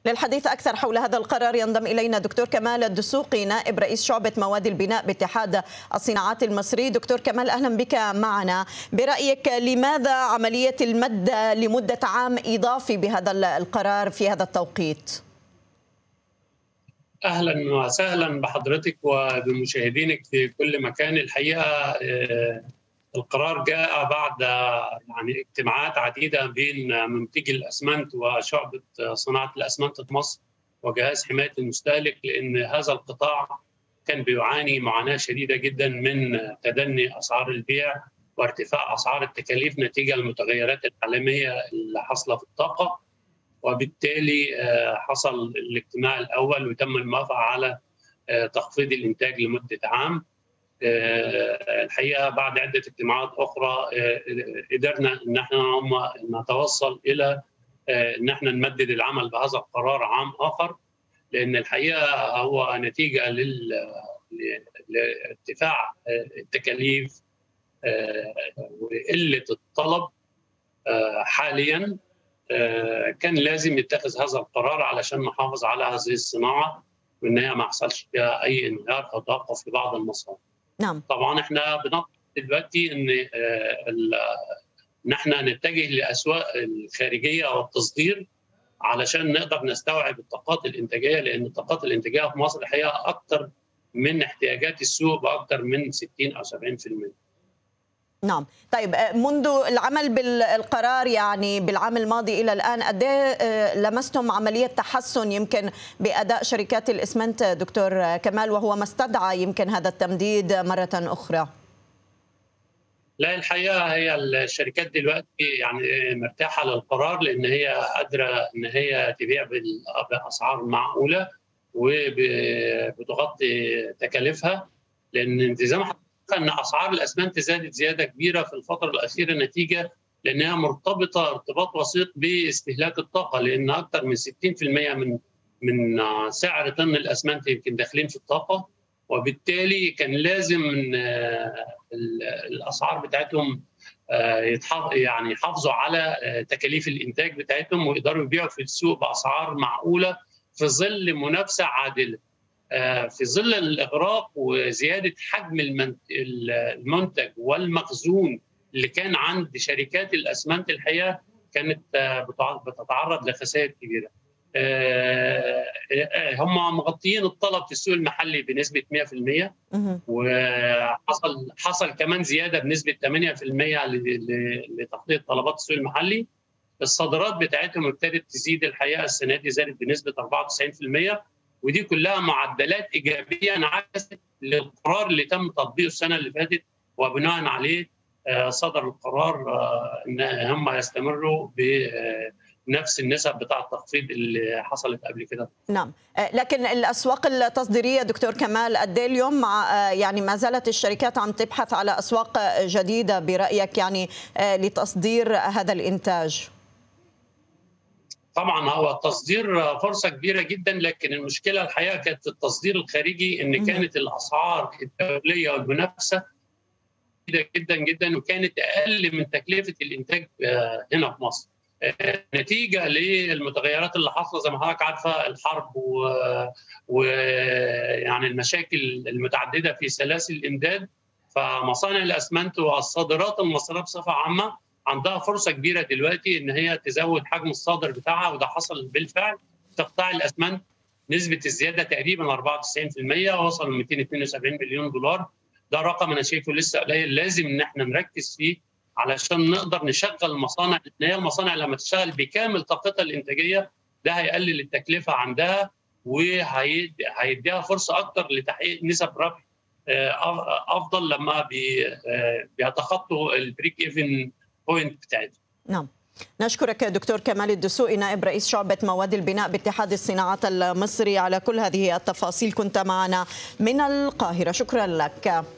للحديث أكثر حول هذا القرار ينضم إلينا دكتور كمال الدسوقي نائب رئيس شعبة مواد البناء باتحاد الصناعات المصري دكتور كمال أهلا بك معنا برأيك لماذا عملية المد لمدة عام إضافي بهذا القرار في هذا التوقيت؟ اهلا وسهلا بحضرتك وبمشاهدينك في كل مكان الحقيقه القرار جاء بعد يعني اجتماعات عديده بين منتجي الاسمنت وشعبه صناعه الاسمنت في مصر وجهاز حمايه المستهلك لان هذا القطاع كان بيعاني معاناه شديده جدا من تدني اسعار البيع وارتفاع اسعار التكاليف نتيجه المتغيرات العالميه اللي حاصله في الطاقه وبالتالي حصل الاجتماع الاول وتم الموافقه على تخفيض الانتاج لمده عام الحقيقه بعد عده اجتماعات اخرى قدرنا ان احنا هم نتوصل الى ان احنا نمدد العمل بهذا القرار عام اخر لان الحقيقه هو نتيجه لل لارتفاع التكاليف وقله الطلب حاليا كان لازم يتخذ هذا القرار علشان نحافظ على هذه الصناعه وان هي ما يحصلش فيها اي انهيار او توقف في بعض المصانع. نعم. طبعا احنا بنطلب دلوقتي ان ان احنا نتجه لاسواق الخارجيه والتصدير علشان نقدر نستوعب الطاقات الانتاجيه لان الطاقات الانتاجيه في مصر الحقيقه اكثر من احتياجات السوق باكثر من 60 او 70%. نعم طيب منذ العمل بالقرار يعني بالعام الماضي الى الان قد لمستم عمليه تحسن يمكن باداء شركات الاسمنت دكتور كمال وهو ما استدعى يمكن هذا التمديد مره اخرى لا الحقيقه هي الشركات دلوقتي يعني مرتاحه للقرار لان هي قادره ان هي تبيع باسعار معقوله وبتغطي تكاليفها لان انت زي ما ان اسعار الاسمنت زادت زياده كبيره في الفتره الاخيره نتيجه لانها مرتبطه ارتباط وثيق باستهلاك الطاقه لان اكثر من 60% من من سعر طن الاسمنت يمكن داخلين في الطاقه وبالتالي كان لازم ان الاسعار بتاعتهم يعني يحافظوا على تكاليف الانتاج بتاعتهم ويقدروا يبيعوا في السوق باسعار معقوله في ظل منافسه عادله. في ظل الاغراق وزياده حجم المنتج والمخزون اللي كان عند شركات الاسمنت الحقيقه كانت بتتعرض لخسائر كبيره. هم مغطيين الطلب في السوق المحلي بنسبه 100% وحصل حصل كمان زياده بنسبه 8% لتغطيه طلبات السوق المحلي. الصادرات بتاعتهم ابتدت تزيد الحقيقه السنه دي زادت بنسبه 94% ودي كلها معدلات ايجابيه انعكست للقرار اللي تم تطبيقه السنه اللي فاتت وبناء عليه صدر القرار ان هم يستمروا بنفس النسب بتاع التخفيض اللي حصلت قبل كده. نعم، لكن الاسواق التصديريه دكتور كمال قد اليوم مع يعني ما زالت الشركات عم تبحث على اسواق جديده برايك يعني لتصدير هذا الانتاج؟ طبعا هو التصدير فرصه كبيره جدا لكن المشكله الحقيقه كانت في التصدير الخارجي ان كانت الاسعار الدوليه والمنافسه جدا جدا جدا وكانت اقل من تكلفه الانتاج هنا في مصر. نتيجه للمتغيرات اللي حاصله زي ما حضرتك عارفه الحرب ويعني و... المشاكل المتعدده في سلاسل الامداد فمصانع الاسمنت والصادرات المصريه بصفه عامه عندها فرصه كبيره دلوقتي ان هي تزود حجم الصادر بتاعها وده حصل بالفعل في قطاع الاسمنت نسبه الزياده تقريبا 94% وصل ل 272 مليون دولار ده رقم انا شايفه لسه قليل لازم ان احنا نركز فيه علشان نقدر نشغل المصانع لان هي المصانع لما تشتغل بكامل طاقتها الانتاجيه ده هيقلل التكلفه عندها وهيديها فرصه اكثر لتحقيق نسب ربح افضل لما بيتخطوا البريك ايفن بوينت بتاعتهم. نعم. نشكرك دكتور كمال الدسوقي نائب رئيس شعبة مواد البناء باتحاد الصناعات المصري على كل هذه التفاصيل كنت معنا من القاهرة شكرا لك